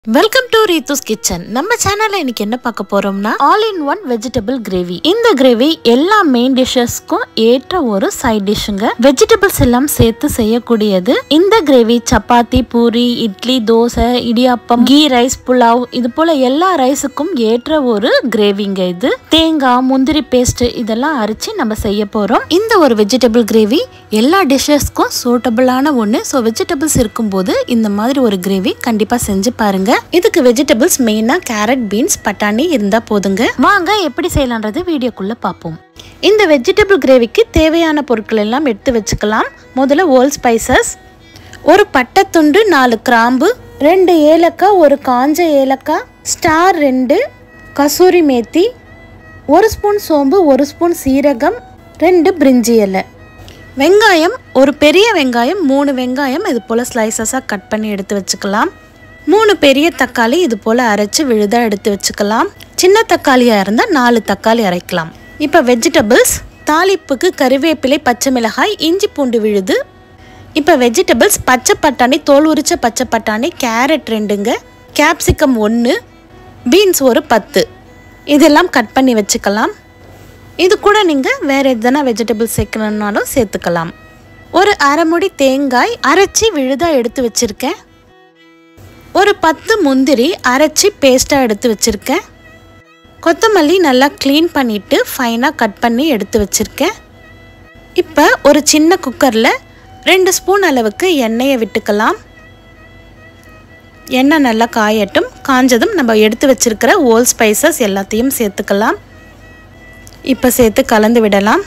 welcome to ரீத்துஸ் kitchen நம்ம சேனல்ல இன்னைக்கு என்ன பார்க்க போறோம்னா all in one vegetable gravy இந்த கிரேவி எல்லா மெயின் டிஷ்ஷஸ்க்கும் ஏற்ற ஒரு சைட் டிஷ்ஷுங்க வெஜிடபிள்ஸ் எல்லாம் சேர்த்து செய்யக்கூடியது இந்த கிரேவி சப்பாத்தி பூரி இட்லி தோசை இடியாப்பம் கீ ரைஸ் புலாவ் இது போல எல்லா ரைஸுக்கும் ஏற்ற ஒரு கிரேவிங்க இது தேங்காய் முந்திரி பேஸ்ட் இதெல்லாம் அரைச்சு நம்ம செய்ய போறோம் இந்த ஒரு வெஜிடபிள் கிரேவி எல்லா டிஷ்ஷஸ்க்கும் சூட்டபிளான ஒன்று ஸோ வெஜிடபிள்ஸ் இருக்கும்போது இந்த மாதிரி ஒரு கிரேவி கண்டிப்பாக செஞ்சு பாருங்க இதுக்கு வெஜிடபிள்ஸ் மெயினாக கேரட் பீன்ஸ் பட்டாணி இருந்தால் போதுங்க வாங்க எப்படி செய்யலான்றது வீடியோக்குள்ள பார்ப்போம் இந்த வெஜிடபிள் கிரேவிக்கு தேவையான பொருட்கள் எல்லாம் எடுத்து வச்சுக்கலாம் முதல்ல ஓல் ஸ்பைசஸ் ஒரு பட்டைத்துண்டு நாலு கிராம்பு ரெண்டு ஏலக்காய் ஒரு காஞ்ச ஏலக்காய் ஸ்டார் ரெண்டு கசூரி மேத்தி ஒரு ஸ்பூன் சோம்பு ஒரு ஸ்பூன் சீரகம் ரெண்டு பிரிஞ்சி இலை வெங்காயம் ஒரு பெரிய வெங்காயம் மூணு வெங்காயம் இது போல் ஸ்லைசஸாக கட் பண்ணி எடுத்து வச்சுக்கலாம் மூணு பெரிய தக்காளி இது போல் அரைச்சி விழுதாக எடுத்து வச்சுக்கலாம் சின்ன தக்காளியாக இருந்தால் நாலு தக்காளி அரைக்கலாம் இப்போ வெஜிடபிள்ஸ் தாளிப்புக்கு கருவேப்பிலை பச்சை மிளகாய் இஞ்சி பூண்டு விழுது இப்போ வெஜிடபிள்ஸ் பச்சை பட்டாணி தோல் உரிச்ச பச்சை பட்டாணி கேரட் ரெண்டுங்க கேப்சிகம் ஒன்று பீன்ஸ் ஒரு பத்து இதெல்லாம் கட் பண்ணி வச்சுக்கலாம் இது கூட நீங்கள் வேறு எதனா வெஜிடபிள் சேர்க்கணுன்னாலும் சேர்த்துக்கலாம் ஒரு அரை முடி தேங்காய் அரைச்சி விழுதாக எடுத்து வச்சுருக்கேன் ஒரு பத்து முந்திரி அரைச்சி பேஸ்ட்டாக எடுத்து வச்சுருக்கேன் கொத்தமல்லி நல்லா க்ளீன் பண்ணிவிட்டு ஃபைனாக கட் பண்ணி எடுத்து வச்சுருக்கேன் இப்போ ஒரு சின்ன குக்கரில் ரெண்டு ஸ்பூன் அளவுக்கு எண்ணெயை விட்டுக்கலாம் எண்ணெய் நல்லா காயட்டும் காஞ்சதும் நம்ம எடுத்து வச்சிருக்கிற ஓல் ஸ்பைசஸ் எல்லாத்தையும் சேர்த்துக்கலாம் இப்போ சேர்த்து கலந்து விடலாம்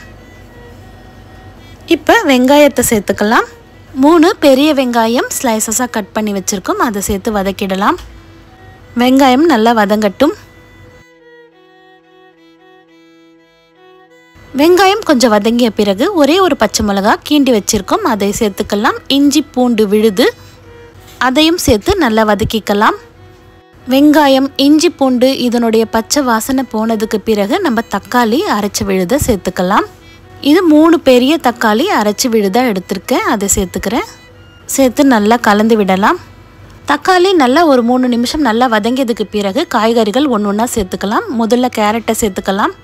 இப்போ வெங்காயத்தை சேர்த்துக்கலாம் மூணு பெரிய வெங்காயம் ஸ்லைசஸாக கட் பண்ணி வச்சுருக்கோம் அதை சேர்த்து வதக்கிடலாம் வெங்காயம் நல்லா வதங்கட்டும் வெங்காயம் கொஞ்சம் வதங்கிய பிறகு ஒரே ஒரு பச்சை மிளகா கீண்டி வச்சிருக்கோம் அதை சேர்த்துக்கலாம் இஞ்சி பூண்டு விழுது அதையும் சேர்த்து நல்லா வதக்கிக்கலாம் வெங்காயம் இஞ்சி பூண்டு இதனுடைய பச்சை வாசனை போனதுக்கு பிறகு நம்ம தக்காளி அரைச்சி விழுத சேர்த்துக்கலாம் இது மூணு பெரிய தக்காளி அரைச்சி விழுதா எடுத்திருக்கேன் அதை சேர்த்துக்கிறேன் சேர்த்து நல்லா கலந்து விடலாம் தக்காளி நல்லா ஒரு மூணு நிமிஷம் நல்லா வதங்கியதுக்கு பிறகு காய்கறிகள் ஒன்று ஒன்றா சேர்த்துக்கலாம் முதல்ல கேரட்டை சேர்த்துக்கலாம்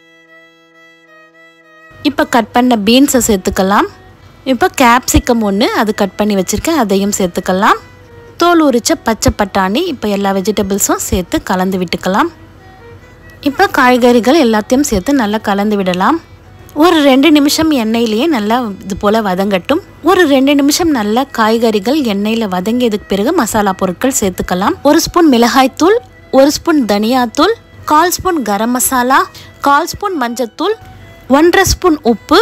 இப்போ கட் பண்ண பீன்ஸை சேர்த்துக்கலாம் இப்போ கேப்சிகம் ஒன்று அது கட் பண்ணி வச்சுருக்கேன் அதையும் சேர்த்துக்கலாம் தோல் உரிச்ச பச்சை பட்டாணி இப்போ எல்லா வெஜிடபிள்ஸும் சேர்த்து கலந்து விட்டுக்கலாம் இப்போ காய்கறிகள் எல்லாத்தையும் சேர்த்து நல்லா கலந்து விடலாம் ஒரு ரெண்டு நிமிஷம் எண்ணெயிலேயே நல்லா இது போல் வதங்கட்டும் ஒரு ரெண்டு நிமிஷம் நல்லா காய்கறிகள் எண்ணெயில் வதங்கியதுக்கு பிறகு மசாலா பொருட்கள் சேர்த்துக்கலாம் ஒரு ஸ்பூன் மிளகாய்த்தூள் ஒரு ஸ்பூன் தனியாத்தூள் கால் ஸ்பூன் கரம் மசாலா கால் ஸ்பூன் மஞ்சத்தூள் ஒன்றரை ஸ்பூன் உப்பு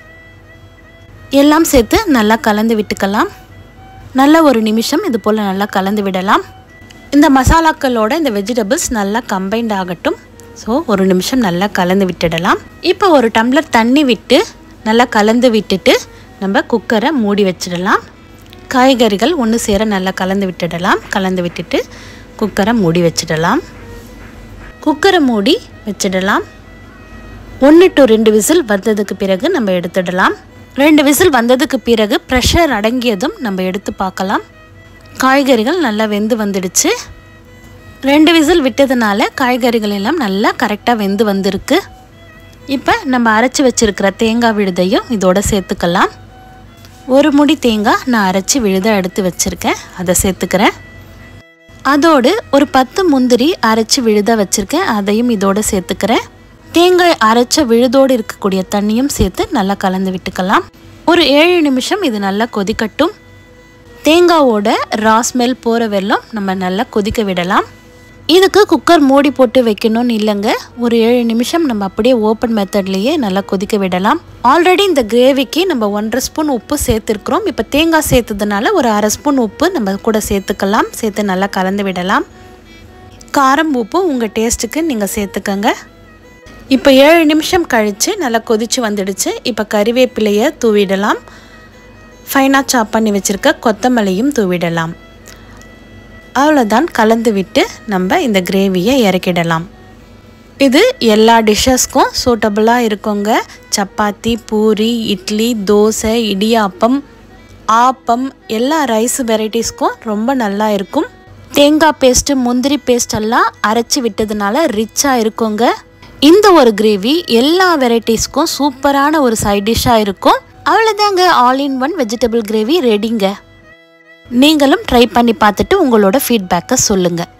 எல்லாம் சேர்த்து நல்லா கலந்து விட்டுக்கலாம் நல்ல ஒரு நிமிஷம் இது போல் நல்லா கலந்து விடலாம் இந்த மசாலாக்களோட இந்த வெஜிடபிள்ஸ் நல்லா கம்பைண்ட் ஆகட்டும் ஸோ ஒரு நிமிஷம் நல்லா கலந்து விட்டுடலாம் இப்போ ஒரு டம்ளர் தண்ணி விட்டு நல்லா கலந்து விட்டுட்டு நம்ம குக்கரை மூடி வச்சிடலாம் காய்கறிகள் ஒன்று சேர நல்லா கலந்து விட்டுடலாம் கலந்து விட்டுட்டு குக்கரை மூடி வச்சிடலாம் குக்கரை மூடி வச்சிடலாம் ஒன்று டு ரெண்டு விசில் வந்ததுக்கு பிறகு நம்ம எடுத்துடலாம் ரெண்டு விசில் வந்ததுக்கு பிறகு ப்ரெஷர் அடங்கியதும் நம்ம எடுத்து பார்க்கலாம் காய்கறிகள் நல்லா வெந்து வந்துடுச்சு ரெண்டு விசில் விட்டதுனால காய்கறிகள் எல்லாம் நல்லா கரெக்டாக வெந்து வந்திருக்கு இப்போ நம்ம அரைச்சி வச்சிருக்கிற தேங்காய் விழுதையும் இதோட சேர்த்துக்கலாம் ஒரு முடி தேங்காய் நான் அரைச்சி விழுத எடுத்து வச்சுருக்கேன் அதை சேர்த்துக்கிறேன் அதோடு ஒரு பத்து முந்திரி அரைச்சி விழுத வச்சுருக்கேன் அதையும் இதோட சேர்த்துக்கிறேன் தேங்காய் அரைச்ச விழுதோடு இருக்கக்கூடிய தண்ணியும் சேர்த்து நல்லா கலந்து விட்டுக்கலாம் ஒரு ஏழு நிமிஷம் இது நல்லா கொதிக்கட்டும் தேங்காவோட ரா ஸ்மெல் போகிற வெல்லம் நம்ம நல்லா கொதிக்க விடலாம் இதுக்கு குக்கர் மூடி போட்டு வைக்கணும்னு இல்லைங்க ஒரு ஏழு நிமிஷம் நம்ம அப்படியே ஓப்பன் மெத்தட்லேயே நல்லா கொதிக்க விடலாம் ஆல்ரெடி இந்த கிரேவிக்கு நம்ம ஒன்றரை ஸ்பூன் உப்பு சேர்த்துருக்குறோம் இப்போ தேங்காய் சேர்த்ததுனால ஒரு அரை ஸ்பூன் உப்பு நம்ம கூட சேர்த்துக்கலாம் சேர்த்து நல்லா கலந்து விடலாம் காரம் உப்பு உங்கள் டேஸ்ட்டுக்கு நீங்கள் சேர்த்துக்கங்க இப்போ ஏழு நிமிஷம் கழித்து நல்லா கொதித்து வந்துடுச்சு இப்போ கறிவேப்பிலையை தூவிடலாம் ஃபைனாக சாப் பண்ணி வச்சுருக்க கொத்தமல்லியும் தூவிடலாம் அவ்வளோதான் கலந்து விட்டு நம்ம இந்த கிரேவியை இறக்கிடலாம் இது எல்லா டிஷ்ஷஸ்க்கும் சூட்டபுளாக இருக்குங்க சப்பாத்தி பூரி இட்லி தோசை இடியாப்பம் ஆப்பம் எல்லா ரைஸ் வெரைட்டிஸ்க்கும் ரொம்ப நல்லா இருக்கும் தேங்காய் பேஸ்ட்டு முந்திரி பேஸ்ட் எல்லாம் அரைச்சி விட்டதுனால ரிச்சாக இருக்குங்க இந்த ஒரு கிரேவி எல்லா வெரைட்டிஸ்க்கும் சூப்பரான ஒரு சைட் டிஷ்ஷாக இருக்கும் அவ்வளோதாங்க all in one vegetable gravy ரெடிங்க நீங்களும் ட்ரை பண்ணி பார்த்துட்டு உங்களோட ஃபீட்பேக்கை சொல்லுங்கள்